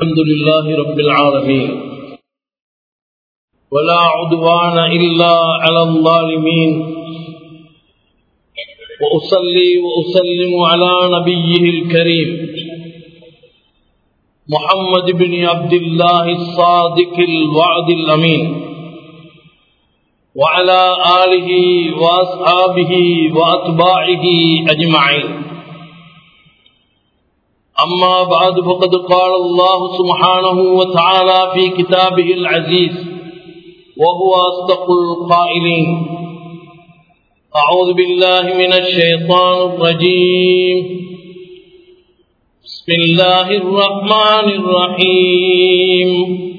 الحمد لله رب العالمين ولا عدوان إلا على الظالمين وأصلي وأسلم على نبيه الكريم محمد بن عبد الله الصادق الوعد الأمين وعلى آله وأصحابه وأتباعه أجمعين أما بعد فقد قال الله سبحانه وتعالى في كتابه العزيز وهو أصدق القائلين أعوذ بالله من الشيطان الرجيم بسم الله الرحمن الرحيم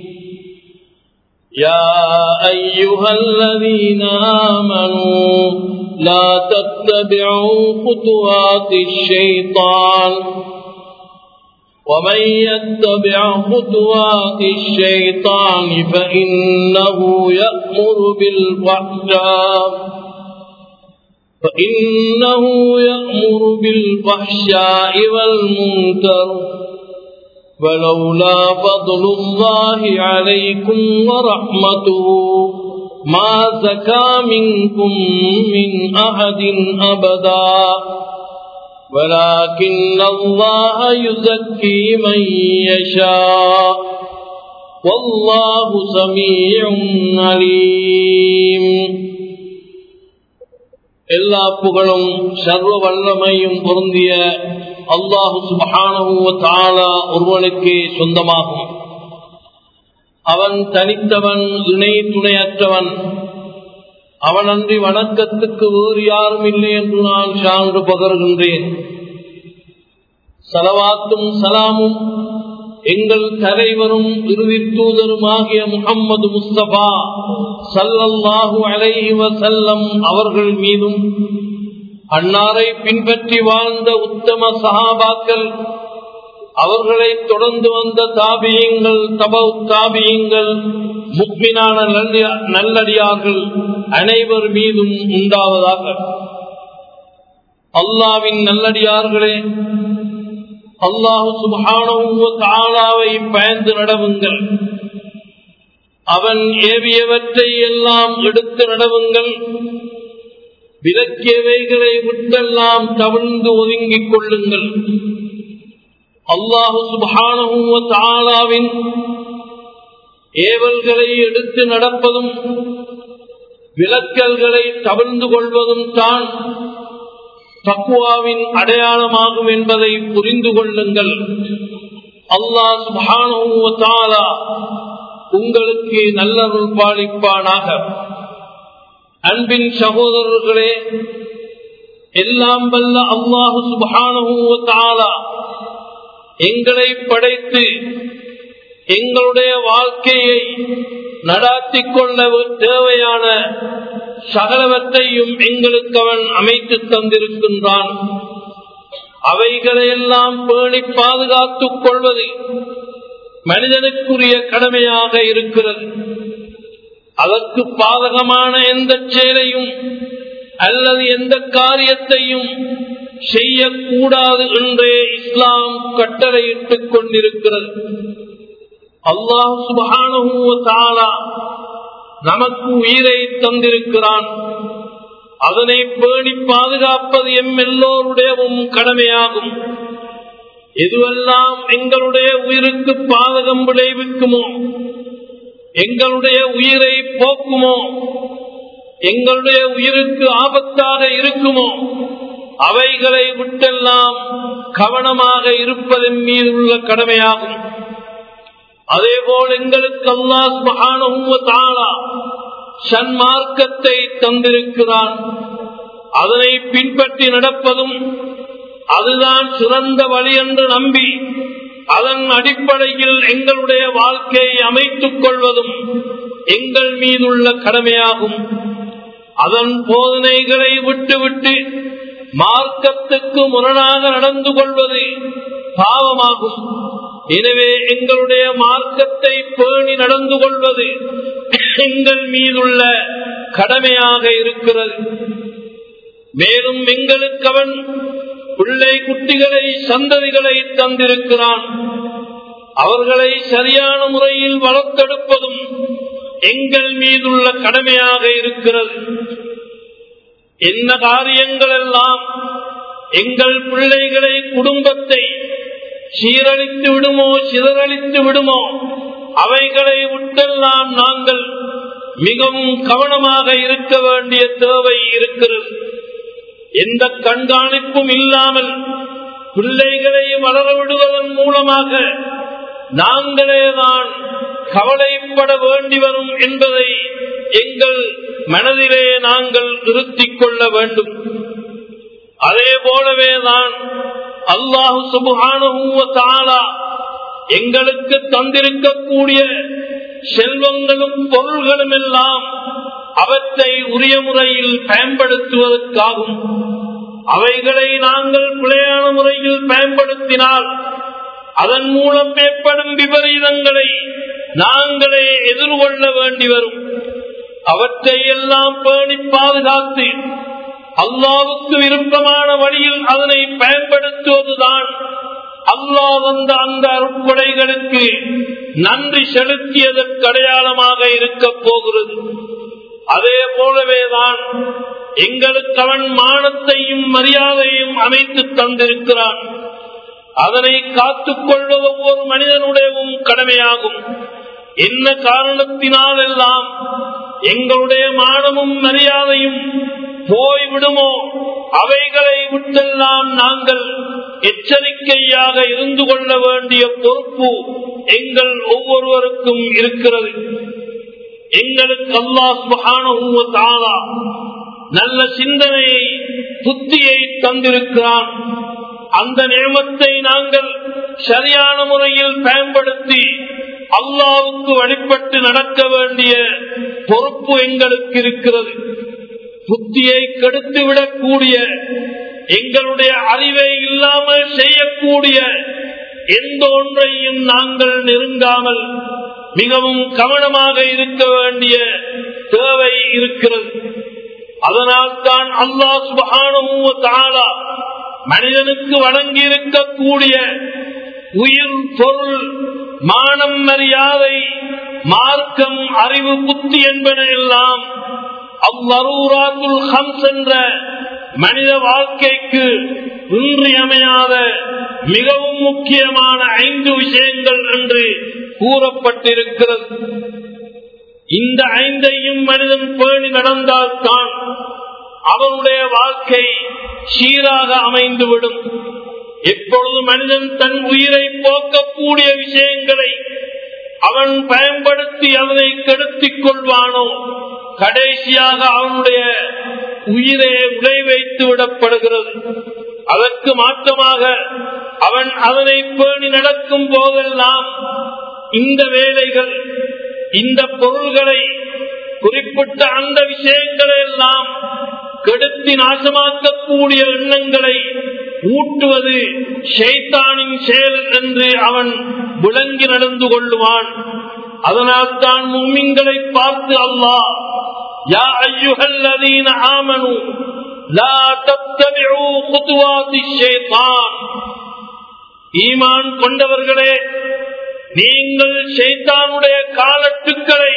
يا أيها الذين آمنوا لا تتبعوا خطوات الشيطان ومن يتبع خطوات الشيطان فإنه يأمر بالفحشاء فإنه يأمر بالفحشاء والمنكر ولولا فضل الله عليكم ورحمته ما زكى منكم من أحد أبدا ولكن الله يزكي من يشاء والله سميع عليم எல்லா புகழும் சர்வ வல்லமையும் பொருந்திய அல்லாஹு சுபஹானஹுவ ஒருவனுக்கே சொந்தமாகும் அவன் தனித்தவன் இணை துணையற்றவன் அவனன்றி வணக்கத்துக்கு வேறு யாரும் இல்லை என்று நான் சான்று பகர்கின்றேன் சலவாத்தும் சலாமும் எங்கள் தலைவரும் இறுதி தூதருமாகிய முகம்மது முஸ்தபா சல்லல்லாஹு அலைஹி வசல்லம் அவர்கள் மீதும் அன்னாரை பின்பற்றி வாழ்ந்த உத்தம சகாபாக்கள் அவர்களை தொடர்ந்து வந்த தாபியங்கள் தப தாபியங்கள் முக்மினான நல்லடியார்கள் அனைவர் மீதும் உண்டாவதாக அல்லாவின் நல்லடியார்களே அல்லாஹு சுபானவை பயந்து நடவுங்கள் அவன் ஏவியவற்றை எல்லாம் எடுத்து நடவுங்கள் விலக்கியவைகளை விட்டெல்லாம் தவிழ்ந்து ஒதுங்கிக் கொள்ளுங்கள் அல்லாஹு சுபானவின் ஏவல்களை எடுத்து நடப்பதும் விலக்கல்களை தவிர்ந்து கொள்வதும் தான் தக்குவாவின் அடையாளமாகும் என்பதை புரிந்து கொள்ளுங்கள் அல்லாஹ் சுபானு உங்களுக்கு நல்லருள் பாலிப்பானாக அன்பின் சகோதரர்களே எல்லாம் வல்ல அல்லாஹு சுபானு எங்களை படைத்து எங்களுடைய வாழ்க்கையை நடாத்திக் கொள்ள தேவையான சகலவற்றையும் எங்களுக்கு அவன் அமைத்து தந்திருக்கின்றான் அவைகளையெல்லாம் பேணி பாதுகாத்துக் கொள்வது மனிதனுக்குரிய கடமையாக இருக்கிறது அதற்கு பாதகமான எந்த செயலையும் அல்லது எந்த காரியத்தையும் செய்யக்கூடாது என்றே இஸ்லாம் கட்டளையிட்டுக் கொண்டிருக்கிறது அல்லாஹ் சுபானு நமக்கு உயிரை தந்திருக்கிறான் அதனை பேணி பாதுகாப்பது எம் எல்லோருடையவும் கடமையாகும் எதுவெல்லாம் எங்களுடைய உயிருக்கு பாதகம் விளைவிக்குமோ எங்களுடைய உயிரை போக்குமோ எங்களுடைய உயிருக்கு ஆபத்தாக இருக்குமோ அவைகளை விட்டெல்லாம் கவனமாக இருப்பதன் மீது உள்ள கடமையாகும் அதேபோல் எங்களுக்கு அல்லாஸ் மகானா சன்மார்க்கத்தை தந்திருக்கிறான் அதனை பின்பற்றி நடப்பதும் அதுதான் சிறந்த வழி என்று நம்பி அதன் அடிப்படையில் எங்களுடைய வாழ்க்கையை அமைத்துக் கொள்வதும் எங்கள் மீதுள்ள கடமையாகும் அதன் போதனைகளை விட்டுவிட்டு மார்க்கத்துக்கு முரணாக நடந்து கொள்வது பாவமாகும் எனவே எங்களுடைய மார்க்கத்தை பேணி நடந்து கொள்வது எங்கள் மீதுள்ள கடமையாக இருக்கிறது மேலும் எங்களுக்கு அவன் பிள்ளை குட்டிகளை சந்ததிகளை தந்திருக்கிறான் அவர்களை சரியான முறையில் வளர்த்தெடுப்பதும் எங்கள் மீதுள்ள கடமையாக இருக்கிறது என்ன காரியங்கள் எல்லாம் எங்கள் பிள்ளைகளை குடும்பத்தை சீரழித்து விடுமோ சிதறழித்து விடுமோ அவைகளை விட்டெல்லாம் நாங்கள் மிகவும் கவனமாக இருக்க வேண்டிய தேவை இருக்கிறது எந்த கண்காணிப்பும் இல்லாமல் பிள்ளைகளை வளர விடுவதன் மூலமாக நாங்களே தான் கவலைப்பட வேண்டி வரும் என்பதை எங்கள் மனதிலே நாங்கள் நிறுத்திக் கொள்ள வேண்டும் அதே போலவே தான் அல்லாஹு சுபுகான எங்களுக்கு தந்திருக்கக்கூடிய செல்வங்களும் பொருள்களும் எல்லாம் அவற்றை உரிய முறையில் பயன்படுத்துவதற்காகும் அவைகளை நாங்கள் பிழையான முறையில் பயன்படுத்தினால் அதன் மூலம் ஏற்படும் விபரீதங்களை நாங்களே எதிர்கொள்ள வேண்டி வரும் அவற்றை எல்லாம் பேணி பாதுகாத்து அல்லாவுக்கு விருப்பமான வழியில் அதனை பயன்படுத்துவதுதான் அல்லா வந்த அந்த அருட்கொடைகளுக்கு நன்றி செலுத்தியதற்கு அடையாளமாக இருக்க போகிறது அதே போலவேதான் எங்களுக்கு அவன் மானத்தையும் மரியாதையும் அமைத்து தந்திருக்கிறான் அதனை காத்துக் கொள்வது ஒவ்வொரு மனிதனுடையவும் கடமையாகும் என்ன காரணத்தினால் எல்லாம் எங்களுடைய மானமும் மரியாதையும் போய்விடுமோ அவைகளை விட்டெல்லாம் நாங்கள் எச்சரிக்கையாக இருந்து கொள்ள வேண்டிய பொறுப்பு எங்கள் ஒவ்வொருவருக்கும் இருக்கிறது எங்களுக்கு அல்லாஹ் நல்ல சிந்தனையை புத்தியை தந்திருக்கிறான் அந்த நியமத்தை நாங்கள் சரியான முறையில் பயன்படுத்தி அல்லாவுக்கு வழிபட்டு நடக்க வேண்டிய பொறுப்பு எங்களுக்கு இருக்கிறது புத்தியை கெடுத்து விடக்கூடிய எங்களுடைய அறிவை இல்லாமல் செய்யக்கூடிய எந்த ஒன்றையும் நாங்கள் நெருங்காமல் மிகவும் கவனமாக இருக்க வேண்டிய தேவை இருக்கிறது அதனால் தான் அல்லா சுபானுவ மனிதனுக்கு வழங்கி இருக்கக்கூடிய உயிர் பொருள் மானம் மரியாதை மார்க்கம் அறிவு புத்தி என்பன எல்லாம் அவ்வரூராத்துல் ஹம்ஸ் என்ற மனித வாழ்க்கைக்கு இன்றியமையாத மிகவும் முக்கியமான ஐந்து விஷயங்கள் என்று கூறப்பட்டிருக்கிறது இந்த ஐந்தையும் மனிதன் பேணி நடந்தால்தான் அவனுடைய வாழ்க்கை சீராக அமைந்துவிடும் எப்பொழுது மனிதன் தன் உயிரை போக்கக்கூடிய விஷயங்களை அவன் பயன்படுத்தி அவனை கெடுத்திக் கொள்வானோ கடைசியாக அவனுடைய உயிரை உலை வைத்து விடப்படுகிறது அதற்கு மாற்றமாக அவன் அதனை பேணி நடக்கும் போதெல்லாம் இந்த வேலைகள் இந்த பொருள்களை குறிப்பிட்ட அந்த விஷயங்களை எல்லாம் கெடுத்தி நாசமாக்கக்கூடிய எண்ணங்களை ஊட்டுவது ஷைத்தானின் செயல் என்று அவன் விளங்கி நடந்து கொள்ளுவான் அதனால் தான் மும்மிங்களை பார்த்து அல்லாஹ் யா ஐயுகல்லதீன ஆமனு லா தத்தபிஉ குதுவாதி ஷைத்தான் ஈமான் கொண்டவர்களே நீங்கள் ஷைத்தானுடைய காலட்டுக்களை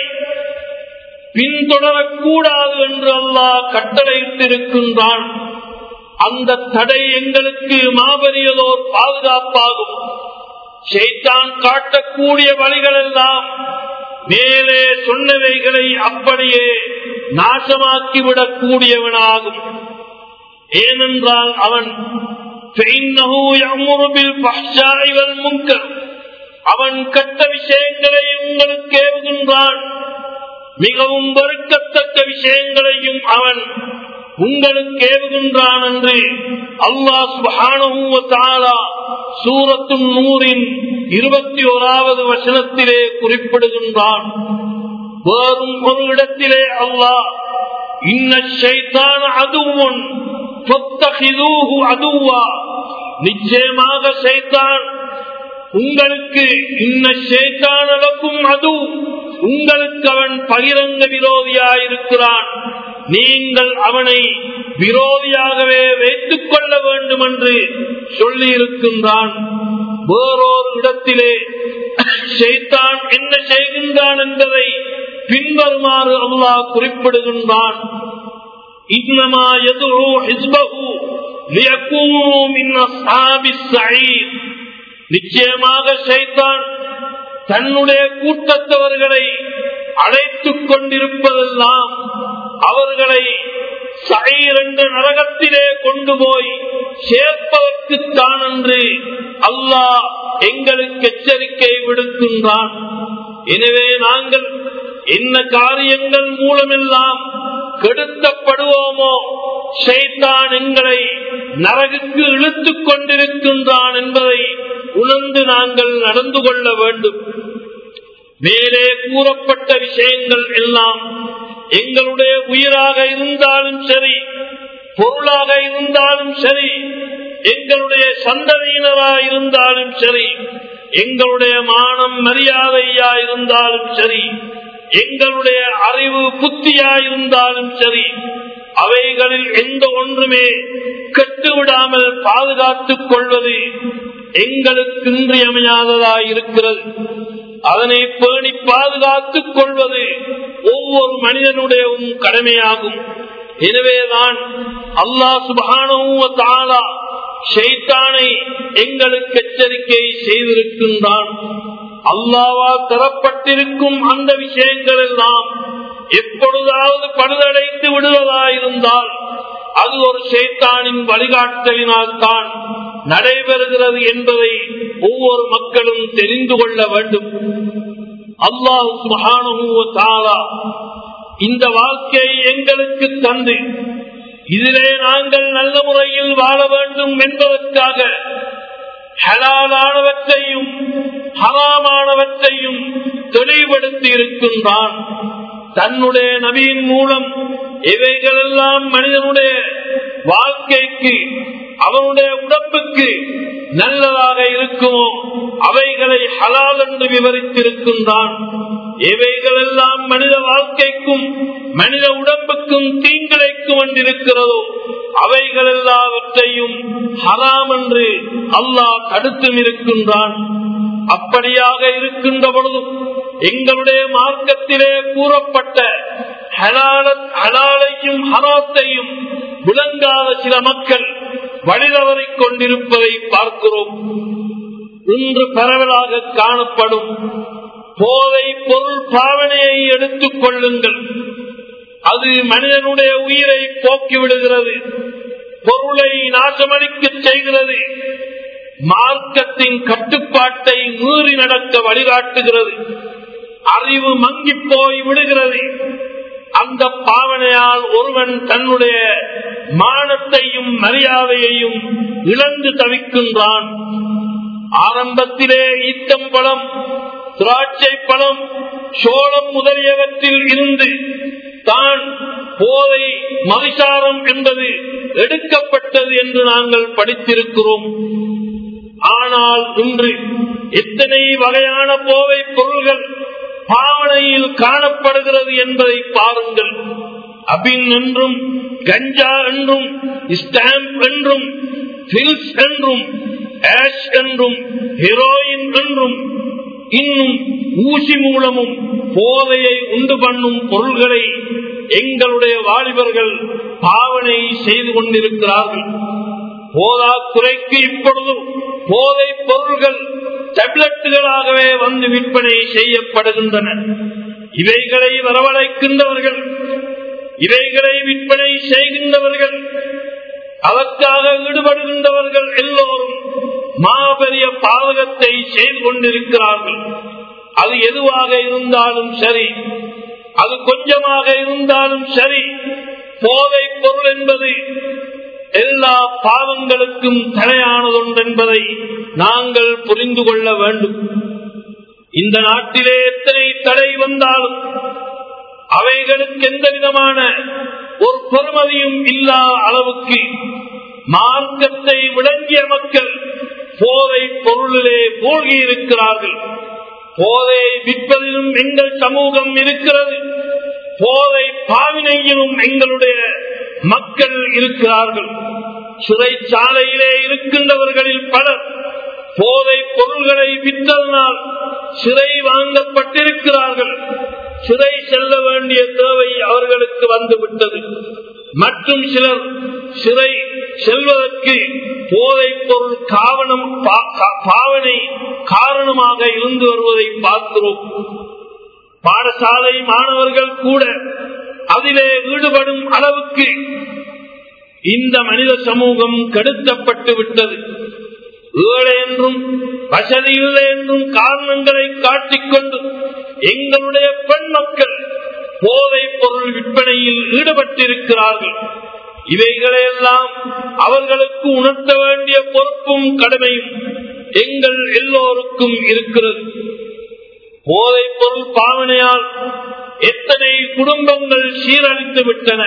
பின்தொடரக்கூடாது என்று அல்லாஹ் கட்டளையிட்டிருக்கின்றான் அந்த தடை எங்களுக்கு மாபெரியதோர் பாதுகாப்பாகும் ஷைத்தான் காட்டக்கூடிய வழிகள் எல்லாம் மேலே சொன்னவைகளை அப்படியே நாசமாக்கிவிடக் கூடியவனாகும் ஏனென்றால் அவன் அவன் கட்ட விஷயங்களை உங்களுக்கு ஏவுகின்றான் மிகவும் வெறுக்கத்தக்க விஷயங்களையும் அவன் உங்களுக்கு ஏவுகின்றான் என்று அல்லாஹ் சூரத்தும் நூறின் இருபத்தி ஓராவது வசனத்திலே குறிப்பிடுகின்றான் வேறும் ஒரு இடத்திலே அல்லாஹ் இன்ன சைத்தான அதுவன் அதுவா நிச்சயமாக சைத்தான் உங்களுக்கு இன்ன சைத்தானக்கும் அது உங்களுக்கு அவன் பகிரங்க விரோதியாயிருக்கிறான் நீங்கள் அவனை விரோதியாகவே வைத்துக் கொள்ள வேண்டும் என்று சொல்லி இருக்கின்றான் வேறொரு இடத்திலே செய்தான் என்ன செய்கின்றான் என்பதை பின்வருமாறு அல்லாஹ் குறிப்பிடுகின்றான் இன்னமா எதுரோ ஹிஸ்பஹு லியகூனு மின் அஸ்ஹாபிஸ் ஸஈர் நிச்சயமாக செய்தான் தன்னுடைய கூட்டத்தவர்களை அழைத்துக் கொண்டிருப்பதெல்லாம் அவர்களை சயீர் என்ற நரகத்திலே கொண்டு போய் சேர்ப்பதற்குத்தான் என்று அல்லாஹ் எங்களுக்கு எச்சரிக்கை விடுக்கின்றான் எனவே நாங்கள் என்ன காரியங்கள் மூலமெல்லாம் கெடுத்தப்படுவோமோ ஷைத்தான் எங்களை நரகுக்கு இழுத்துக் கொண்டிருக்கின்றான் என்பதை உணர்ந்து நாங்கள் நடந்து கொள்ள வேண்டும் மேலே கூறப்பட்ட விஷயங்கள் எல்லாம் எங்களுடைய உயிராக இருந்தாலும் சரி பொருளாக இருந்தாலும் சரி எங்களுடைய சந்ததியினராக இருந்தாலும் சரி எங்களுடைய மானம் மரியாதையா இருந்தாலும் சரி எங்களுடைய அறிவு புத்தியா இருந்தாலும் சரி அவைகளில் எந்த ஒன்றுமே கெட்டுவிடாமல் பாதுகாத்துக் கொள்வது எங்களுக்கு இன்றியமையாததாய் இருக்கிறது அதனை பேணி பாதுகாத்துக் கொள்வது ஒவ்வொரு மனிதனுடைய கடமையாகும் எனவேதான் அல்லாஹ் சுபானுவ தாலா ஷைத்தானை எங்களுக்கு எச்சரிக்கை செய்திருக்கின்றான் அல்லாவா தரப்பட்டிருக்கும் அந்த விஷயங்கள் எல்லாம் எப்பொழுதாவது பழுதடைத்து விடுவதாயிருந்தால் அது ஒரு சேத்தானின் வழிகாட்டலினால் தான் நடைபெறுகிறது என்பதை ஒவ்வொரு மக்களும் தெரிந்து கொள்ள வேண்டும் அல்லாஹ் சுகானுவத்தாலா இந்த வாழ்க்கையை எங்களுக்கு தந்து இதிலே நாங்கள் நல்ல முறையில் வாழ வேண்டும் என்பதற்காக ஹலாலானவற்றையும் ஹராமானவற்றையும் தெளிவுபடுத்தி இருக்கின்றான் தன்னுடைய நபியின் மூலம் இவைகளெல்லாம் மனிதனுடைய வாழ்க்கைக்கு அவனுடைய உடம்புக்கு நல்லதாக இருக்குமோ அவைகளை ஹலால் என்று விவரித்திருக்கின்றான் எவைகளெல்லாம் மனித வாழ்க்கைக்கும் மனித உடம்புக்கும் தீங்கிழைக்கும் என்றிருக்கிறதோ அவைகள் எல்லாவற்றையும் ஹராம் என்று அல்லாஹ் தடுத்தும் இருக்கின்றான் அப்படியாக இருக்கின்ற பொழுதும் எங்களுடைய மார்க்கத்திலே கூறப்பட்ட ஹலாலையும் ஹராத்தையும் விளங்காத சில மக்கள் வழிதவறிக் கொண்டிருப்பதை பார்க்கிறோம் இன்று பரவலாக காணப்படும் போதை பொருள் பாவனையை எடுத்துக் கொள்ளுங்கள் அது மனிதனுடைய உயிரை போக்கி விடுகிறது பொருளை நாசமளிக்க செய்கிறது மார்க்கத்தின் கட்டுப்பாட்டை மீறி நடக்க வழிகாட்டுகிறது அறிவு மங்கி போய் விடுகிறது அந்த பாவனையால் ஒருவன் தன்னுடைய மானத்தையும் மரியாதையையும் இழந்து தவிக்கின்றான் ஆரம்பத்திலே ஈத்தம்பழம் திராட்சை பழம் சோளம் முதலியவற்றில் இருந்து தான் போதை மகிசாரம் என்பது எடுக்கப்பட்டது என்று நாங்கள் படித்திருக்கிறோம் ஆனால் இன்று எத்தனை வகையான போதை பொருள்கள் பாவனையில் காணப்படுகிறது என்பதை பாருங்கள் அபின் என்றும் கஞ்சா என்றும் ஸ்டாம்ப் என்றும் பில்ஸ் என்றும் ஆஷ் என்றும் ஹீரோயின் என்றும் இன்னும் ஊசி மூலமும் போதையை உண்டு பண்ணும் பொருள்களை எங்களுடைய வாலிபர்கள் பாவனை செய்து கொண்டிருக்கிறார்கள் போதா குறைக்கு இப்பொழுது போதை பொருள்கள் டேப்லெட்டுகளாகவே வந்து விற்பனை செய்யப்படுகின்றன இவைகளை வரவழைக்கின்றவர்கள் இவைகளை விற்பனை செய்கின்றவர்கள் அதற்காக ஈடுபடுகின்றவர்கள் எல்லோரும் மாபெரிய பாதகத்தை செய்து கொண்டிருக்கிறார்கள் அது எதுவாக இருந்தாலும் சரி அது கொஞ்சமாக இருந்தாலும் சரி போதை பொருள் என்பது எல்லா பாவங்களுக்கும் தலையானதொன்று என்பதை நாங்கள் புரிந்து கொள்ள வேண்டும் இந்த நாட்டிலே எத்தனை தடை வந்தாலும் அவைகளுக்கு எந்த விதமான ஒரு பெருமதியும் இல்லா அளவுக்கு மார்க்கத்தை விளங்கிய மக்கள் போதை பொருளிலே மூழ்கி இருக்கிறார்கள் போதை விற்பதிலும் எங்கள் சமூகம் இருக்கிறது போதை பாவினையிலும் எங்களுடைய மக்கள் இருக்கிறார்கள் சிறைச்சாலையிலே இருக்கின்றவர்களில் பலர் போதை பொருள்களை விற்றதனால் சிறை வாங்கப்பட்டிருக்கிறார்கள் சிறை செல்ல வேண்டிய தேவை அவர்களுக்கு வந்துவிட்டது மற்றும் சிலர் சிறை செல்வதற்கு போதைப் பொருள் காவணம் பாவனை காரணமாக இருந்து வருவதை பார்க்கிறோம் பாடசாலை மாணவர்கள் கூட அதிலே ஈடுபடும் அளவுக்கு இந்த மனித சமூகம் கெடுக்கப்பட்டு விட்டது ஏழை என்றும் வசதி இல்லை என்றும் காரணங்களை காட்டிக்கொண்டு எங்களுடைய பெண் மக்கள் போதைப் பொருள் விற்பனையில் ஈடுபட்டிருக்கிறார்கள் இவைகளையெல்லாம் அவர்களுக்கு உணர்த்த வேண்டிய பொறுப்பும் கடமையும் எங்கள் எல்லோருக்கும் இருக்கிறது போதைப் பொருள் பாவனையால் எத்தனை குடும்பங்கள் சீரழித்து விட்டன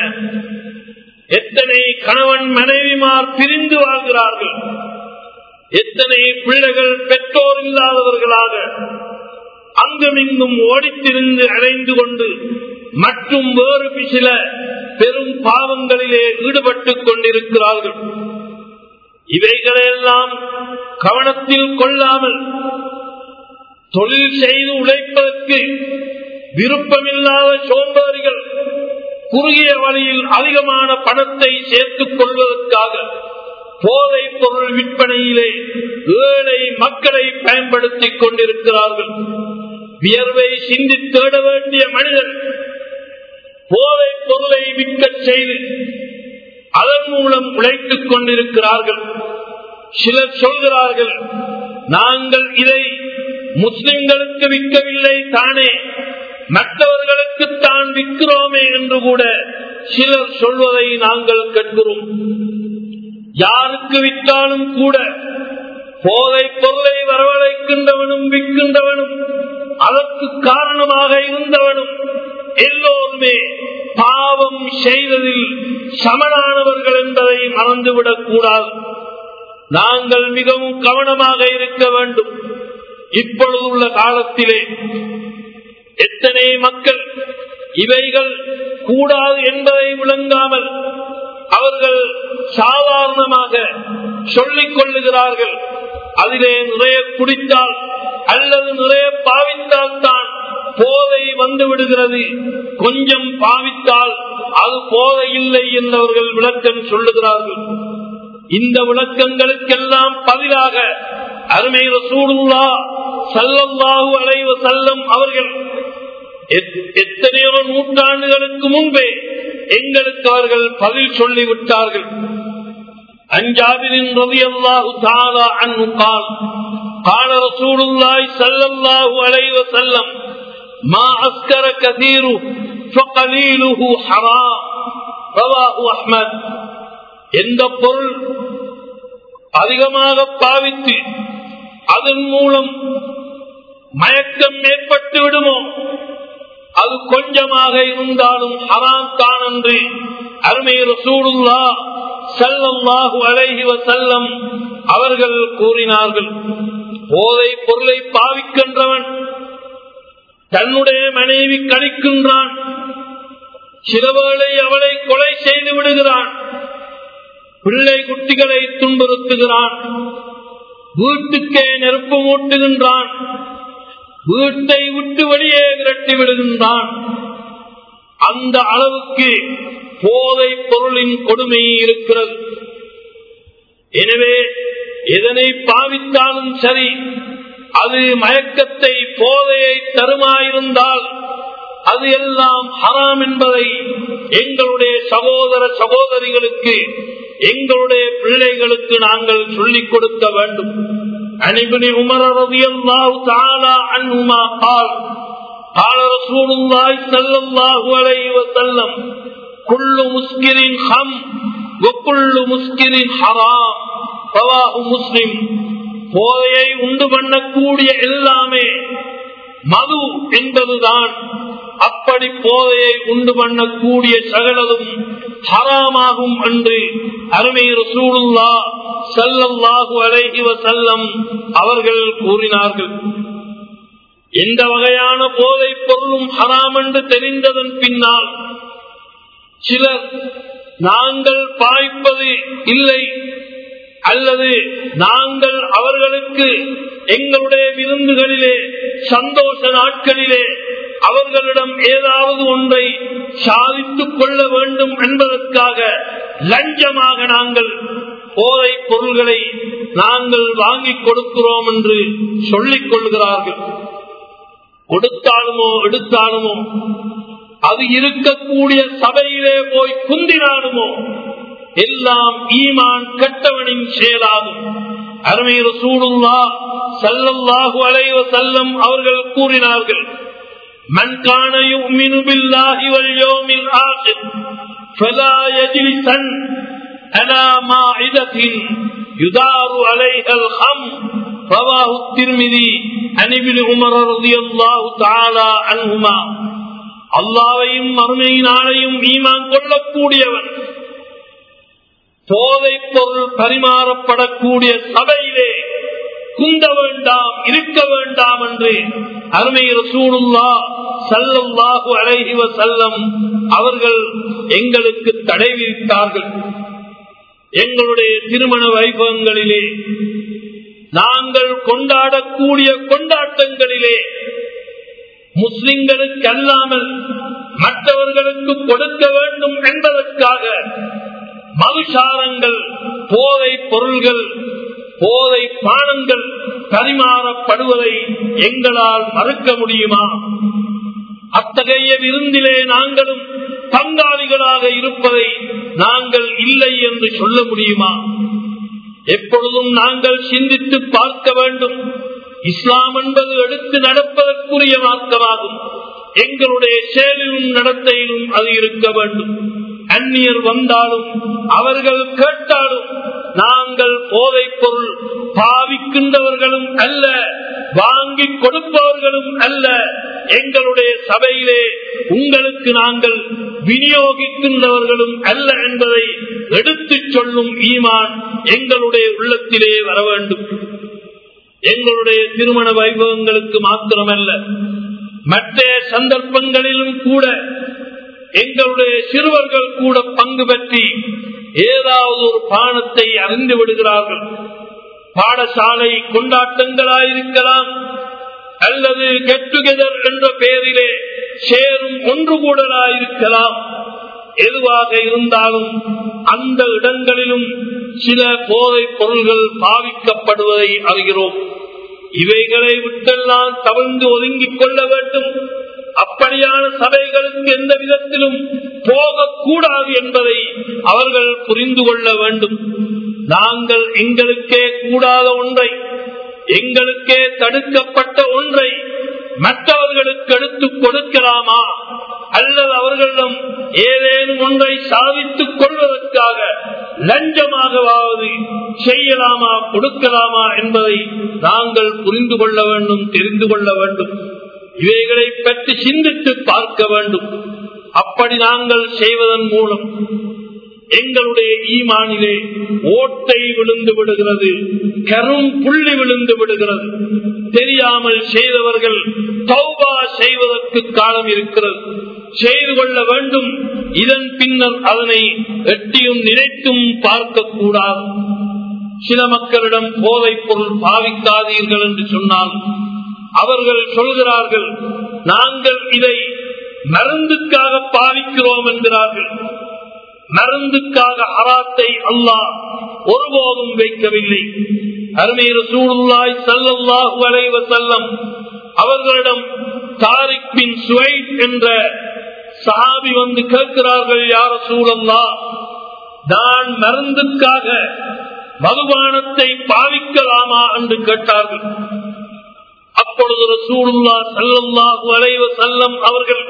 எத்தனை கணவன் மனைவிமார் பிரிந்து வாழ்கிறார்கள் எத்தனை பிள்ளைகள் பெற்றோர் இல்லாதவர்களாக அங்குமிங்கும் ஓடித்திருந்து அடைந்து கொண்டு மற்றும் வேறு சில பெரும் பாவங்களிலே ஈடுபட்டுக் கொண்டிருக்கிறார்கள் இவைகளையெல்லாம் கவனத்தில் கொள்ளாமல் தொழில் செய்து உழைப்பதற்கு விருப்பமில்லாத சோம்பேறிகள் குறுகிய வழியில் அதிகமான பணத்தை சேர்த்துக் கொள்வதற்காக போதை பொருள் விற்பனையிலே ஏழை மக்களை பயன்படுத்திக் கொண்டிருக்கிறார்கள் வியர்வை சிந்தி தேட வேண்டிய மனிதர் போதை பொருளை விற்க செய்து அதன் மூலம் உழைத்துக் கொண்டிருக்கிறார்கள் சிலர் சொல்கிறார்கள் நாங்கள் இதை முஸ்லிம்களுக்கு விற்கவில்லை தானே மற்றவர்களுக்கு தான் விற்கிறோமே என்று கூட சிலர் சொல்வதை நாங்கள் கற்கிறோம் யாருக்கு விற்றாலும் கூட போதை பொருளை வரவழைக்கின்றவனும் விற்கின்றவனும் அதற்கு காரணமாக இருந்தவனும் எல்லோருமே பாவம் செய்ததில் சமனானவர்கள் என்பதை மறந்துவிடக் கூடாது நாங்கள் மிகவும் கவனமாக இருக்க வேண்டும் இப்பொழுதுள்ள காலத்திலே எத்தனை மக்கள் இவைகள் கூடாது என்பதை விளங்காமல் அவர்கள் சாதாரணமாக சொல்லிக் கொள்ளுகிறார்கள் அதிலே நிறைய குடித்தால் அல்லது நிறைய பாவித்தால் தான் போதை வந்து விடுகிறது கொஞ்சம் பாவித்தால் அது போதை இல்லை என்றவர்கள் விளக்கம் சொல்லுகிறார்கள் இந்த விளக்கங்களுக்கெல்லாம் பதிலாக அருமை ரசூடுல்லா சல்லல்லாஹு அலைவ செல்லம் அவர்கள் எத்தனையோ நூற்றாண்டுகளுக்கு முன்பே எங்களுக்கு அவர்கள் பதில் சொல்லிவிட்டார்கள் அஞ்சாபிரின் ரவி அல்லாஹு தாலா அன்னு கால் قال رسول الله صلى الله عليه وسلم ما أسكر كثيره فقليله حرام رواه أحمد எந்த பொருள் அதிகமாக பாவித்து அதன் மூலம் மயக்கம் ஏற்பட்டு விடுமோ அது கொஞ்சமாக இருந்தாலும் ஹராம் தான் என்று அருமை ரசூடுல்லா செல்லம்வாகு அழகி செல்லம் அவர்கள் கூறினார்கள் போதை பொருளை பாவிக்கின்றவன் தன்னுடைய மனைவி கழிக்கின்றான் சிலவேளை அவளை கொலை செய்து விடுகிறான் பிள்ளை குட்டிகளை துன்புறுத்துகிறான் வீட்டுக்கே நெருப்பு மூட்டுகின்றான் வீட்டை விட்டு வெளியே விரட்டி விடுகின்றான் அந்த அளவுக்கு போதை பொருளின் கொடுமை இருக்கிறது எனவே எதனை பாவித்தாலும் சரி அது மயக்கத்தை போதையை தருமாயிருந்தால் அது எல்லாம் ஹராம் என்பதை எங்களுடைய சகோதர சகோதரிகளுக்கு எங்களுடைய பிள்ளைகளுக்கு நாங்கள் சொல்லிக் கொடுக்க வேண்டும் عن ابن عمر رضي الله تعالى عنهما قال قال رسول الله صلى الله عليه وسلم كل مسكر خم وكل مسكر حرام رواه مسلم போதையை உண்டு பண்ணக்கூடிய எல்லாமே மது என்பதுதான் அப்படி போதையை உண்டு பண்ணக்கூடிய சகலதும் ஹராமாகும் என்று அருமை ரசூலுல்லா சல்லல்லாஹு அலைஹி வசல்லம் அவர்கள் கூறினார்கள் எந்த வகையான போதைப் பொருளும் ஹராம் என்று தெரிந்ததன் பின்னால் சிலர் நாங்கள் பாய்ப்பது இல்லை அல்லது நாங்கள் அவர்களுக்கு எங்களுடைய விருந்துகளிலே சந்தோஷ நாட்களிலே அவர்களிடம் ஏதாவது ஒன்றை சாதித்துக் கொள்ள வேண்டும் என்பதற்காக லஞ்சமாக நாங்கள் போதை பொருள்களை நாங்கள் வாங்கிக் கொடுக்கிறோம் என்று சொல்லிக் கொள்கிறார்கள் கொடுத்தாலுமோ எடுத்தாலுமோ அது இருக்கக்கூடிய சபையிலே போய் குந்தினாலுமோ எல்லாம் ஈமான் கட்டவனின் செயலாகும் அருமை ரசூலுல்லா சல்லல்லாஹு அலைவ செல்லம் அவர்கள் கூறினார்கள் من كان يؤمن بالله واليوم الآخر فلا يجلسن على ماعدة يدار عليها الخمر رواه الترمذي عن ابن عمر رضي الله تعالى عنهما அல்லாவையும் மறுமை நாளையும் ஈமான் கொள்ளக்கூடியவன் போதைப் பொருள் பரிமாறப்படக்கூடிய சபையிலே குந்த வேண்டாம் இருக்க வேண்டாம் என்று அருமை ரசூலுல்லா சல்லல்லாஹு அலைஹி வசல்லம் அவர்கள் எங்களுக்கு தடை விதித்தார்கள் எங்களுடைய திருமண வைபவங்களிலே நாங்கள் கொண்டாடக்கூடிய கொண்டாட்டங்களிலே முஸ்லிம்களுக்கு அல்லாமல் மற்றவர்களுக்கு கொடுக்க வேண்டும் என்பதற்காக மதுசாரங்கள் போதை பொருள்கள் போதை பானங்கள் பரிமாறப்படுவதை எங்களால் மறுக்க முடியுமா அத்தகைய விருந்திலே நாங்களும் பங்காளிகளாக இருப்பதை நாங்கள் இல்லை என்று சொல்ல முடியுமா எப்பொழுதும் நாங்கள் சிந்தித்து பார்க்க வேண்டும் இஸ்லாம் என்பது எடுத்து நடப்பதற்குரிய மார்க்கமாகும் எங்களுடைய செயலிலும் நடத்தையிலும் அது இருக்க வேண்டும் அந்நியர் வந்தாலும் அவர்கள் கேட்டாலும் நாங்கள் போதைப் பொருள் பாவிக்கின்றவர்களும் அல்ல வாங்கி கொடுப்பவர்களும் அல்ல எங்களுடைய சபையிலே உங்களுக்கு நாங்கள் விநியோகிக்கின்றவர்களும் அல்ல என்பதை எடுத்துச் சொல்லும் ஈமான் எங்களுடைய உள்ளத்திலே வர வேண்டும் எங்களுடைய திருமண வைபவங்களுக்கு மாத்திரமல்ல மற்ற சந்தர்ப்பங்களிலும் கூட எங்களுடைய சிறுவர்கள் கூட பங்கு பற்றி ஏதாவது ஒரு பானத்தை அறிந்து விடுகிறார்கள் பாடசாலை கொண்டாட்டங்களாயிருக்கலாம் அல்லது கெட் டுகெதர் என்ற பெயரிலே சேரும் ஒன்று கூடலாயிருக்கலாம் எதுவாக இருந்தாலும் அந்த இடங்களிலும் சில போதைப் பொருள்கள் பாவிக்கப்படுவதை அறிகிறோம் இவைகளை விட்டெல்லாம் தவிர்ந்து ஒதுங்கிக் கொள்ள வேண்டும் அப்படியான சபைகளுக்கு எந்த விதத்திலும் போகக்கூடாது என்பதை அவர்கள் புரிந்து கொள்ள வேண்டும் நாங்கள் எங்களுக்கே கூடாத ஒன்றை எங்களுக்கே தடுக்கப்பட்ட ஒன்றை மற்றவர்களுக்கு எடுத்துக் கொடுக்கலாமா அல்லது அவர்களிடம் ஏதேனும் ஒன்றை சாதித்துக் கொள்வதற்காக லஞ்சமாகவாவது செய்யலாமா கொடுக்கலாமா என்பதை நாங்கள் புரிந்து கொள்ள வேண்டும் தெரிந்து கொள்ள வேண்டும் இவைகளை பற்றி சிந்தித்து பார்க்க வேண்டும் அப்படி நாங்கள் செய்வதன் மூலம் எங்களுடைய ஈமானிலே ஓட்டை விழுந்து விடுகிறது கரும் புள்ளி விழுந்து விடுகிறது தெரியாமல் செய்தவர்கள் தௌபா செய்வதற்கு காலம் இருக்கிறது செய்து கொள்ள வேண்டும் இதன் பின்னர் அதனை எட்டியும் நினைத்தும் பார்க்க கூடாது சில மக்களிடம் போதைப் பொருள் பாவிக்காதீர்கள் என்று சொன்னால் அவர்கள் சொல்கிறார்கள் நாங்கள் இதை மருந்துக்காக பாவிக்கிறோம் என்கிறார்கள் மருந்துக்காக அராத்தை அல்லாஹ் ஒருபோதும் வைக்கவில்லை அருமையில் சூழ்நாய் சல்லல்லாஹு அலைவ செல்லம் அவர்களிடம் தாரிக் பின் சுவைத் என்ற சஹாபி வந்து கேட்கிறார்கள் யார சூழல்லா நான் மருந்துக்காக மதுபானத்தை பாவிக்கலாமா என்று கேட்டார்கள் அப்பொழுது ரசூலுல்லா சல்லல்லாஹு அலைவ செல்லம் அவர்கள்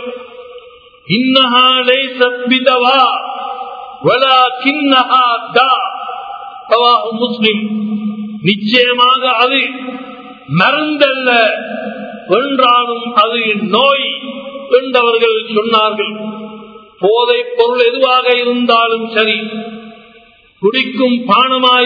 இன்னஹா லைஸத் பிதவா வலாகின்னஹா தா ரவாஹு முஸ்லிம் நிச்சயமாக அது மருந்தல்ல வென்றாலும் அது நோய் என்றவர்கள் சொன்னார்கள் போதைப் பொருள் எதுவாக இருந்தாலும் சரி குடிக்கும்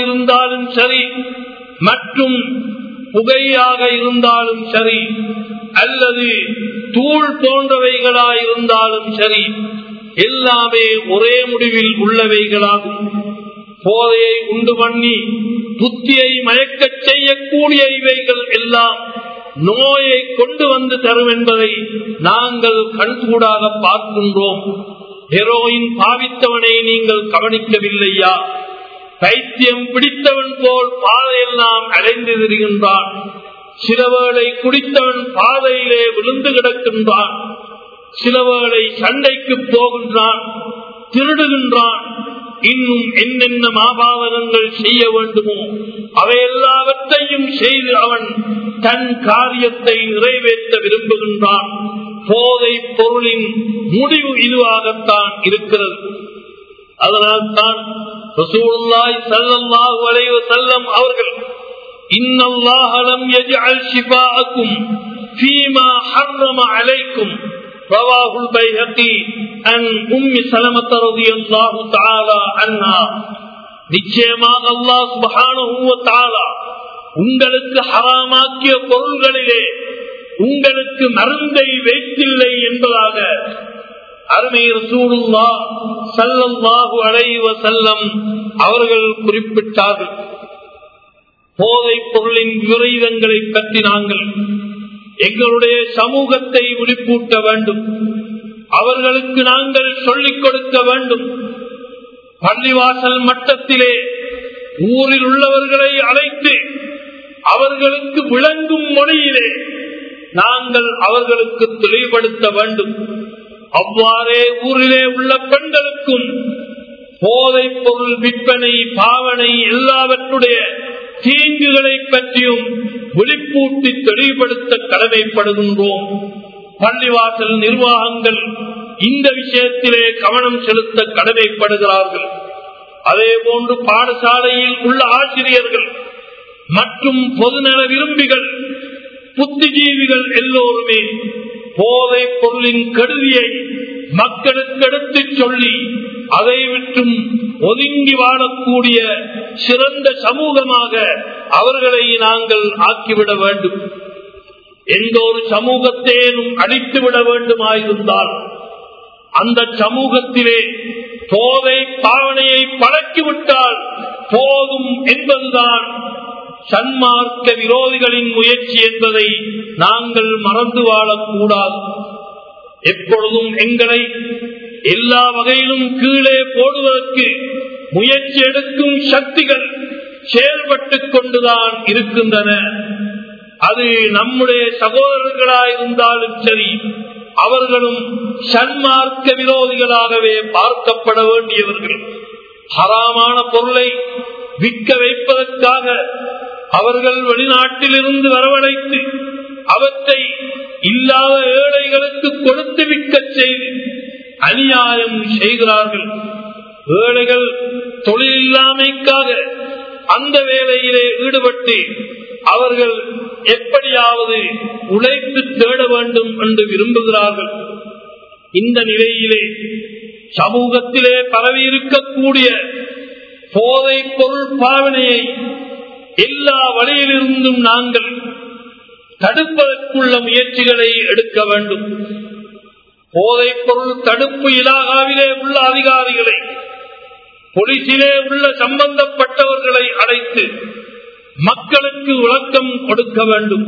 பானமாயிருந்தாலும் சரி மற்றும் புகையாக இருந்தாலும் சரி அல்லது தூள் போன்றவைகளாயிருந்தாலும் சரி எல்லாமே ஒரே முடிவில் உள்ளவைகளாகும் போதையை உண்டு பண்ணி புத்தியை மயக்கச் செய்யக்கூடிய இவைகள் எல்லாம் நோயை கொண்டு வந்து தரும் என்பதை நாங்கள் கண்கூடாக பார்க்கின்றோம் ஹெரோயின் பாவித்தவனை நீங்கள் கவனிக்கவில்லையா பைத்தியம் பிடித்தவன் போல் பாதையெல்லாம் அடைந்து திரிகின்றான் சிலவேளை குடித்தவன் பாதையிலே விழுந்து கிடக்கின்றான் சிலவேளை சண்டைக்கு போகின்றான் திருடுகின்றான் இன்னும் என்னென்ன மாபாவனங்கள் செய்ய வேண்டுமோ அவை எல்லாவற்றையும் செய்து அவன் தன் காரியத்தை நிறைவேற்ற விரும்புகின்றான் போதை பொருளின் முடிவு இதுவாகத்தான் இருக்கிறது அதனால் தான் ரசூலுல்லாஹி ஸல்லல்லாஹு அலைஹி வஸல்லம் அவர்கள் இன்னல்லாஹ லம் யஜ்அல் ஷிஃபாஅக்கும் ஃபீமா ஹர்ரம அலைக்கும் رواه البيهقي عن ام سلمة رضي الله تعالى عنها நிச்சயமாக அல்லாஹ் சுப்ஹானஹு வ தஆலா உங்களுக்கு ஹராமாக்கிய பொருள்களிலே உங்களுக்கு மருந்தை வைத்தில்லை என்பதாக அருமை ரசூலுல்லா சல்லல்லாஹு அலைஹி வஸல்லம் அவர்கள் குறிப்பிட்டார்கள் போதைப் பொருளின் விபரீதங்களை பற்றி நாங்கள் எங்களுடைய சமூகத்தை விழிப்பூட்ட வேண்டும் அவர்களுக்கு நாங்கள் சொல்லிக் கொடுக்க வேண்டும் பள்ளிவாசல் மட்டத்திலே ஊரில் உள்ளவர்களை அழைத்து அவர்களுக்கு விளங்கும் மொழியிலே நாங்கள் அவர்களுக்கு தெளிவுபடுத்த வேண்டும் அவ்வாறே ஊரிலே உள்ள பெண்களுக்கும் போதைப் பொருள் விற்பனை பாவனை எல்லாவற்றுடைய தீங்குகளை பற்றியும் விழிப்பூட்டி தெளிவுபடுத்த கடமைப்படுகின்றோம் பள்ளிவாசல் நிர்வாகங்கள் இந்த விஷயத்திலே கவனம் செலுத்த கடமைப்படுகிறார்கள் அதே போன்று பாடசாலையில் உள்ள ஆசிரியர்கள் மற்றும் பொதுநல விரும்பிகள் புத்திஜீவிகள் எல்லோருமே போதை பொருளின் கருவியை மக்களுக்கு எடுத்துச் சொல்லி அதை விட்டும் ஒதுங்கி வாழக்கூடிய சிறந்த சமூகமாக அவர்களை நாங்கள் ஆக்கிவிட வேண்டும் எந்த ஒரு சமூகத்தேனும் அழித்துவிட வேண்டுமாயிருந்தால் அந்த சமூகத்திலே போதை பாவனையை பழக்கிவிட்டால் போதும் என்பதுதான் சன்மார்க்க விரோதிகளின் முயற்சி என்பதை நாங்கள் மறந்து வாழக்கூடாது எப்பொழுதும் எங்களை எல்லா வகையிலும் கீழே போடுவதற்கு முயற்சி எடுக்கும் சக்திகள் செயல்பட்டுக் கொண்டுதான் இருக்கின்றன அது நம்முடைய சகோதரர்களாயிருந்தாலும் சரி அவர்களும் சன்மார்க்க விரோதிகளாகவே பார்க்கப்பட வேண்டியவர்கள் ஹராமான பொருளை விற்க வைப்பதற்காக அவர்கள் வெளிநாட்டில் இருந்து வரவழைத்து அவற்றை இல்லாத ஏழைகளுக்கு கொடுத்து விற்க செய்து அநியாயம் செய்கிறார்கள் ஏழைகள் தொழில் இல்லாமைக்காக அந்த வேலையிலே ஈடுபட்டு அவர்கள் எப்படியாவது உழைத்து தேட வேண்டும் என்று விரும்புகிறார்கள் இந்த நிலையிலே சமூகத்திலே பரவி இருக்கக்கூடிய போதை பொருள் பாவனையை எல்லா வழியிலிருந்தும் நாங்கள் தடுப்பதற்குள்ள முயற்சிகளை எடுக்க வேண்டும் போதைப் பொருள் தடுப்பு இலாகாவிலே உள்ள அதிகாரிகளை போலீசிலே உள்ள சம்பந்தப்பட்டவர்களை அழைத்து மக்களுக்கு விளக்கம் கொடுக்க வேண்டும்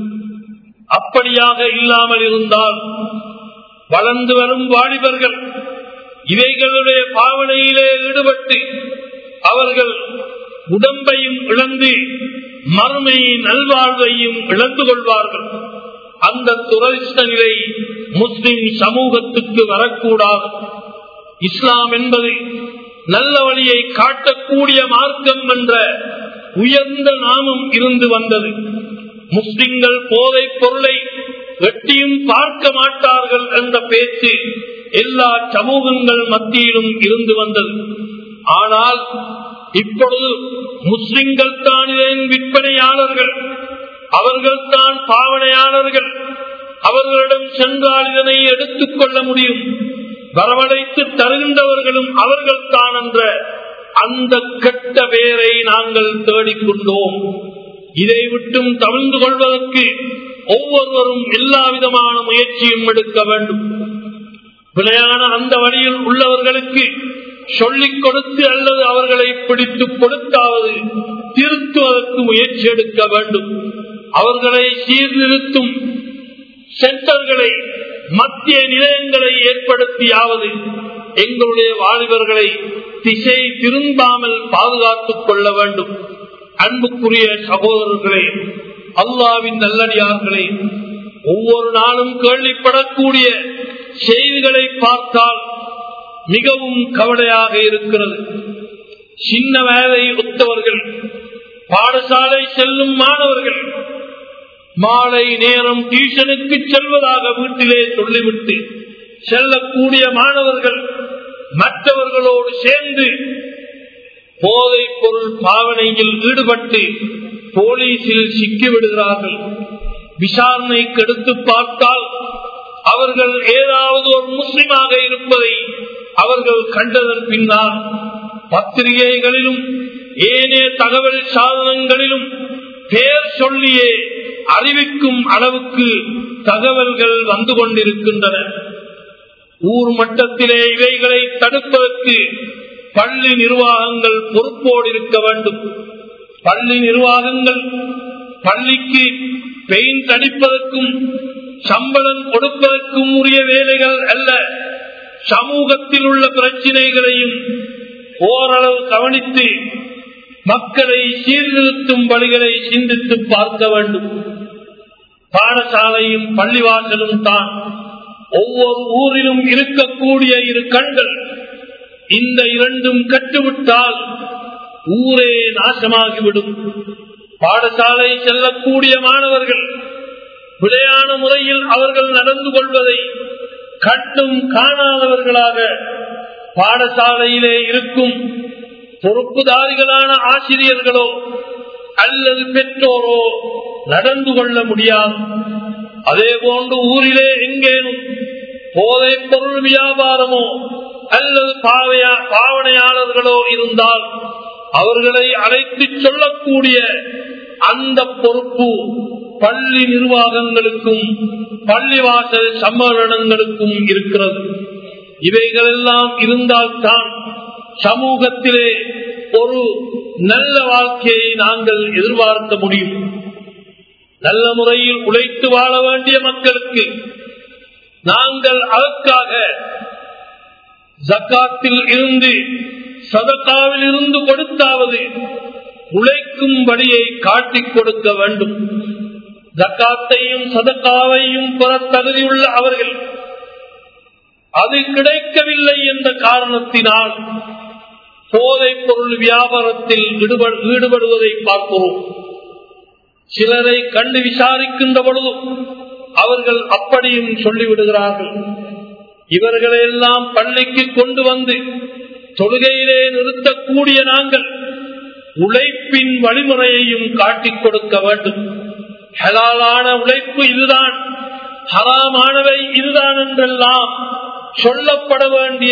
அப்படியாக இல்லாமல் இருந்தால் வளர்ந்து வரும் வாலிபர்கள் இவைகளுடைய பாவனையிலே ஈடுபட்டு அவர்கள் உடம்பையும் இழந்து மறுமை நல்வாழ்வையும் இழந்து கொள்வார்கள் அந்த துரதிஷ்ட நிலை முஸ்லிம் சமூகத்துக்கு வரக்கூடாது இஸ்லாம் என்பது நல்ல வழியை காட்டக்கூடிய மார்க்கம் என்ற உயர்ந்த நாமம் இருந்து வந்தது முஸ்லிம்கள் போதை பொருளை வெட்டியும் பார்க்க மாட்டார்கள் என்ற பேச்சு எல்லா சமூகங்கள் மத்தியிலும் இருந்து வந்தது ஆனால் இப்பொழுது முஸ்லிம்கள் தான் இதன் விற்பனையாளர்கள் அவர்கள் தான் பாவனையாளர்கள் அவர்களிடம் சென்றால் இதனை எடுத்துக் கொள்ள முடியும் வரவழைத்து தருகின்றவர்களும் அவர்கள் தான் என்ற அந்த கெட்ட பெயரை நாங்கள் தேடிக்கொண்டோம் இதை விட்டும் தவிர்ந்து கொள்வதற்கு ஒவ்வொருவரும் எல்லா விதமான முயற்சியும் எடுக்க வேண்டும் பிழையான அந்த வழியில் உள்ளவர்களுக்கு சொல்லிக் கொடுத்து அல்லது அவர்களை பிடித்து கொடுத்தாவது திருத்துவதற்கு முயற்சி எடுக்க வேண்டும் அவர்களை சீர்திருத்தும் சென்டர்களை மத்திய நிலையங்களை ஏற்படுத்தியாவது எங்களுடைய வாலிபர்களை திசை திரும்பாமல் பாதுகாத்துக் கொள்ள வேண்டும் அன்புக்குரிய சகோதரர்களே அல்லாவின் நல்லடியார்களே ஒவ்வொரு நாளும் கேள்விப்படக்கூடிய செய்திகளை பார்த்தால் மிகவும் கவலையாக இருக்கிறது சின்ன வயதை ஒத்தவர்கள் பாடசாலை செல்லும் மாணவர்கள் மாலை நேரம் டியூஷனுக்கு செல்வதாக வீட்டிலே சொல்லிவிட்டு செல்லக்கூடிய மாணவர்கள் மற்றவர்களோடு சேர்ந்து போதைப் பொருள் பாவனையில் ஈடுபட்டு போலீசில் சிக்கிவிடுகிறார்கள் விசாரணைக்கு எடுத்து பார்த்தால் அவர்கள் ஏதாவது ஒரு முஸ்லிமாக இருப்பதை அவர்கள் கண்டதன் பின்னால் பத்திரிகைகளிலும் ஏனைய தகவல் சாதனங்களிலும் பேர் சொல்லியே அறிவிக்கும் அளவுக்கு தகவல்கள் வந்து கொண்டிருக்கின்றன ஊர் மட்டத்திலே இவைகளை தடுப்பதற்கு பள்ளி நிர்வாகங்கள் பொறுப்போடு இருக்க வேண்டும் பள்ளி நிர்வாகங்கள் பள்ளிக்கு பெயிண்ட் அடிப்பதற்கும் சம்பளம் கொடுப்பதற்கும் உரிய வேலைகள் அல்ல சமூகத்தில் உள்ள பிரச்சினைகளையும் ஓரளவு கவனித்து மக்களை சீர்திருத்தும் வழிகளை சிந்தித்து பார்க்க வேண்டும் பாடசாலையும் பள்ளிவாசலும் தான் ஒவ்வொரு ஊரிலும் இருக்கக்கூடிய இரு கண்கள் இந்த இரண்டும் கட்டுவிட்டால் ஊரே நாசமாகிவிடும் பாடசாலை செல்லக்கூடிய மாணவர்கள் விளையான முறையில் அவர்கள் நடந்து கொள்வதை கண்டும் காணாதவர்களாக பாடசாலையிலே இருக்கும் பொறுப்புதாரிகளான ஆசிரியர்களோ அல்லது பெற்றோரோ நடந்து கொள்ள முடியாது அதே போன்று ஊரிலே எங்கேனும் போதைப் பொருள் வியாபாரமோ அல்லது பாவனையாளர்களோ இருந்தால் அவர்களை அழைத்து சொல்லக்கூடிய அந்த பொறுப்பு பள்ளி நிர்வாகங்களுக்கும் பள்ளிவாசல் சம்மேளனங்களுக்கும் இருக்கிறது இவைகளெல்லாம் இருந்தால்தான் சமூகத்திலே ஒரு நல்ல வாழ்க்கையை நாங்கள் எதிர்பார்க்க முடியும் நல்ல முறையில் உழைத்து வாழ வேண்டிய மக்களுக்கு நாங்கள் அதற்காக ஜக்காத்தில் இருந்து சதக்காவில் இருந்து கொடுத்தாவது உழைக்கும் வழியை காட்டிக் கொடுக்க வேண்டும் ஜக்காத்தையும் சதக்காவையும் பெற தகுதியுள்ள அவர்கள் அது கிடைக்கவில்லை என்ற காரணத்தினால் போதைப் பொருள் வியாபாரத்தில் ஈடுபடுவதை பார்க்கிறோம் சிலரை கண்டு விசாரிக்கின்ற பொழுதும் அவர்கள் அப்படியும் சொல்லிவிடுகிறார்கள் இவர்களெல்லாம் பள்ளிக்கு கொண்டு வந்து தொழுகையிலே நிறுத்தக்கூடிய நாங்கள் உழைப்பின் வழிமுறையையும் காட்டிக் கொடுக்க வேண்டும் ஹலாலான உழைப்பு இதுதான் ஹராமானவை இதுதான் என்றெல்லாம் சொல்லப்பட வேண்டிய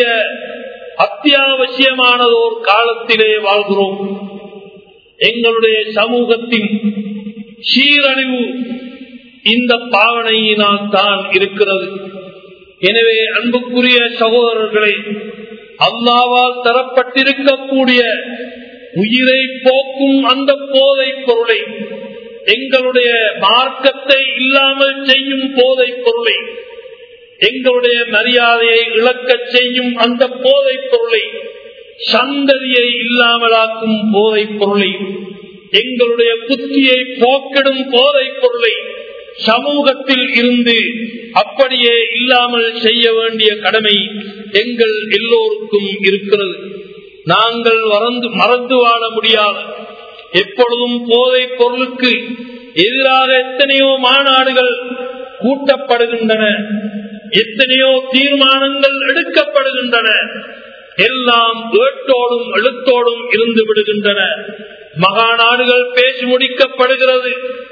அத்தியாவசியமானதோர் காலத்திலே வாழ்கிறோம் எங்களுடைய சமூகத்தின் சீரழிவு இந்த பாவனையினால் தான் இருக்கிறது எனவே அன்புக்குரிய சகோதரர்களை அல்லாவால் தரப்பட்டிருக்கக்கூடிய உயிரை போக்கும் அந்த போதை பொருளை எங்களுடைய மார்க்கத்தை இல்லாமல் செய்யும் போதை பொருளை எங்களுடைய மரியாதையை இழக்கச் செய்யும் அந்த போதை பொருளை சந்ததியை இல்லாமலாக்கும் போதை பொருளை எங்களுடைய புத்தியை போக்கிடும் போதை பொருளை சமூகத்தில் இருந்து அப்படியே இல்லாமல் செய்ய வேண்டிய கடமை எங்கள் எல்லோருக்கும் இருக்கிறது நாங்கள் மறந்து மறந்து வாழ முடியாது எப்பொழுதும் போதை பொருளுக்கு எதிராக எத்தனையோ மாநாடுகள் கூட்டப்படுகின்றன எத்தனையோ தீர்மானங்கள் எடுக்கப்படுகின்றன எல்லாம் ஏட்டோடும் எழுத்தோடும் இருந்து விடுகின்றன மகாநாடுகள் பேசி முடிக்கப்படுகிறது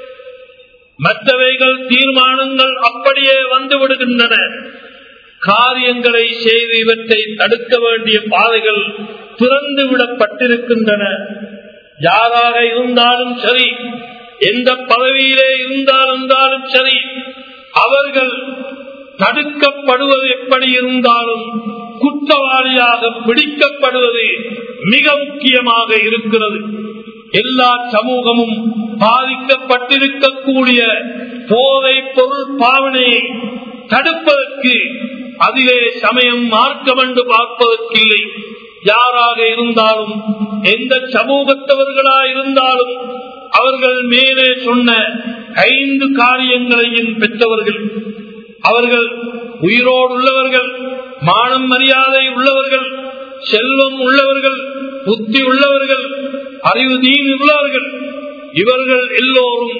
மற்றவைகள் தீர்மானங்கள் அப்படியே வந்து விடுகின்றன காரியங்களை செய்து இவற்றை தடுக்க வேண்டிய பாதைகள் திறந்து விடப்பட்டிருக்கின்றன யாராக இருந்தாலும் சரி எந்த பதவியிலே இருந்தால் இருந்தாலும் சரி அவர்கள் தடுக்கப்படுவது எப்படி இருந்தாலும் குற்றவாளியாக பிடிக்கப்படுவது மிக முக்கியமாக இருக்கிறது எல்லா சமூகமும் பாதிக்கப்பட்டிருக்கக்கூடிய போதை பொருள் பாவனையை தடுப்பதற்கு அதிலே சமயம் மார்க்கம் என்று பார்ப்பதற்கில்லை யாராக இருந்தாலும் எந்த சமூகத்தவர்களா இருந்தாலும் அவர்கள் மேலே சொன்ன ஐந்து காரியங்களையும் பெற்றவர்கள் அவர்கள் உயிரோடு உள்ளவர்கள் மானம் மரியாதை உள்ளவர்கள் செல்வம் உள்ளவர்கள் புத்தி உள்ளவர்கள் அறிவு தீன் உள்ளவர்கள் இவர்கள் எல்லோரும்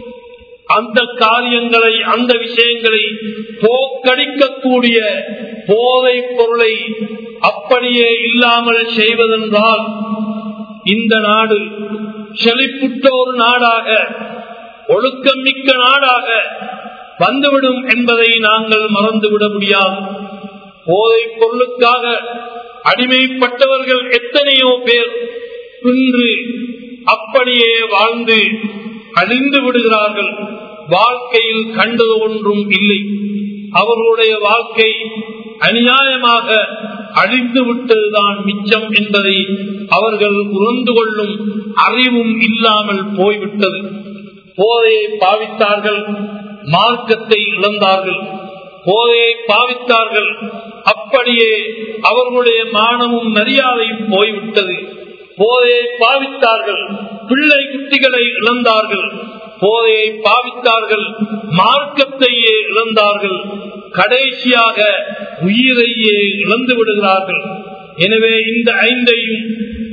அந்த காரியங்களை அந்த விஷயங்களை போக்கடிக்கக்கூடிய போதை பொருளை அப்படியே இல்லாமல் செய்வதென்றால் இந்த நாடு செழிப்புற்ற ஒரு நாடாக ஒழுக்கம் மிக்க நாடாக வந்துவிடும் என்பதை நாங்கள் மறந்துவிட முடியாது போதை பொருளுக்காக அடிமைப்பட்டவர்கள் எத்தனையோ பேர் இன்று அப்படியே வாழ்ந்து அழிந்து விடுகிறார்கள் வாழ்க்கையில் கண்டது ஒன்றும் இல்லை அவர்களுடைய வாழ்க்கை அநியாயமாக அழிந்து விட்டதுதான் மிச்சம் என்பதை அவர்கள் உணர்ந்து கொள்ளும் அறிவும் இல்லாமல் போய்விட்டது போதையை பாவித்தார்கள் மார்க்கத்தை இழந்தார்கள் போதையை பாவித்தார்கள் அப்படியே அவர்களுடைய மானமும் மரியாதையும் போய்விட்டது போதையை பாவித்தார்கள் பிள்ளை குட்டிகளை இழந்தார்கள் போதையை பாவித்தார்கள் மார்க்கத்தையே இழந்தார்கள் கடைசியாக உயிரையே இழந்து விடுகிறார்கள் எனவே இந்த ஐந்தையும்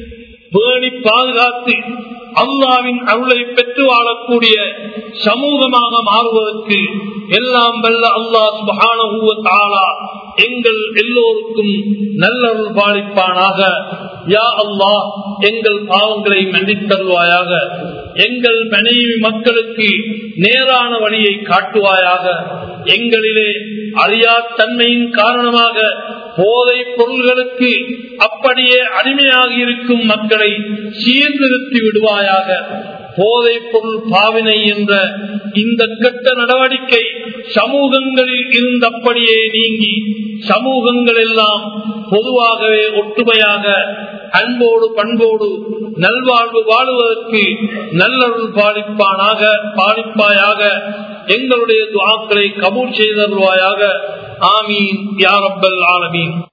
பேணி பாதுகாத்து அல்லாவின் அருளை பெற்று வாழக்கூடிய சமூகமாக மாறுவதற்கு எல்லாம் வல்ல அல்லாஹ் சுபான எங்கள் எல்லோருக்கும் நல்லருள் பாலிப்பானாக யா அல்லாஹ் எங்கள் பாவங்களை மன்னித்தருவாயாக எங்கள் மனைவி மக்களுக்கு நேரான வழியை காட்டுவாயாக எங்களிலே அறியாத்தன்மையின் காரணமாக போதை பொருள்களுக்கு அப்படியே அடிமையாக இருக்கும் மக்களை சீர்திருத்தி விடுவாயாக போதை பொருள் பாவினை என்ற இந்த கெட்ட நடவடிக்கை சமூகங்களில் இருந்தபடியே நீங்கி சமூகங்கள் எல்லாம் பொதுவாகவே ஒற்றுமையாக அன்போடு பண்போடு நல்வாழ்வு வாழுவதற்கு நல்லருள் பாலிப்பானாக பாலிப்பாயாக எங்களுடைய துவாக்களை கபூல் செய்தருவாயாக ஆமீன் யாரப்பல் ஆலமீன்